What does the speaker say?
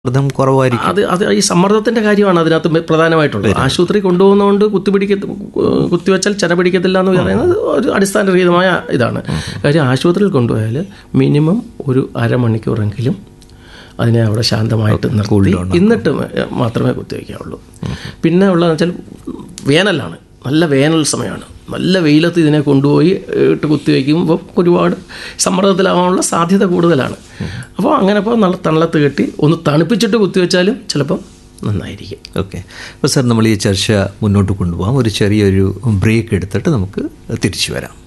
മർദ്ദം കുറവായിരിക്കും അത് അത് ഈ സമ്മർദ്ദത്തിന്റെ കാര്യമാണ് അതിനകത്ത് മെ- പ്രധാനമായിട്ടുള്ളത് ആശുപത്രി കൊണ്ടുപോകുന്നതുകൊണ്ട് കുത്തിപിടിക്ക കുത്തിവെച്ചാൽ ചെന പിടിക്കത്തില്ല എന്ന് പറയുന്നത് ഒരു അടിസ്ഥാനരഹിതമായ ഇതാണ് കാര്യം ആശുപത്രിയിൽ കൊണ്ടുപോയാൽ മിനിമം ഒരു അരമണിക്കൂറെങ്കിലും അതിനെ അവിടെ ശാന്തമായിട്ട് നിർത്തി എന്നിട്ട് മ- മാത്രമേ കുത്തിവെക്കാവുള്ളൂ പിന്നെ ഉള്ളതെന്ന് വെച്ചാൽ വേനലാണ് നല്ല വേനൽ സമയമാണ് നല്ല വെയിലത്ത് ഇതിനെ കൊണ്ടുപോയി ഇട്ട് കുത്തിവെക്കുമ്പോൾ ഒരുപാട് സമ്മർദ്ദത്തിലാവാനുള്ള സാധ്യത കൂടുതലാണ് അപ്പോൾ അങ്ങനെ ഇപ്പോൾ നല്ല തണലത്ത് കെട്ടി ഒന്ന് തണുപ്പിച്ചിട്ട് കുത്തിവെച്ചാലും ചിലപ്പം നന്നായിരിക്കും ഓക്കെ അപ്പോൾ സാർ നമ്മൾ ഈ ചർച്ച മുന്നോട്ട് കൊണ്ടുപോകാം ഒരു ചെറിയൊരു ബ്രേക്ക് എടുത്തിട്ട് നമുക്ക് തിരിച്ചു വരാം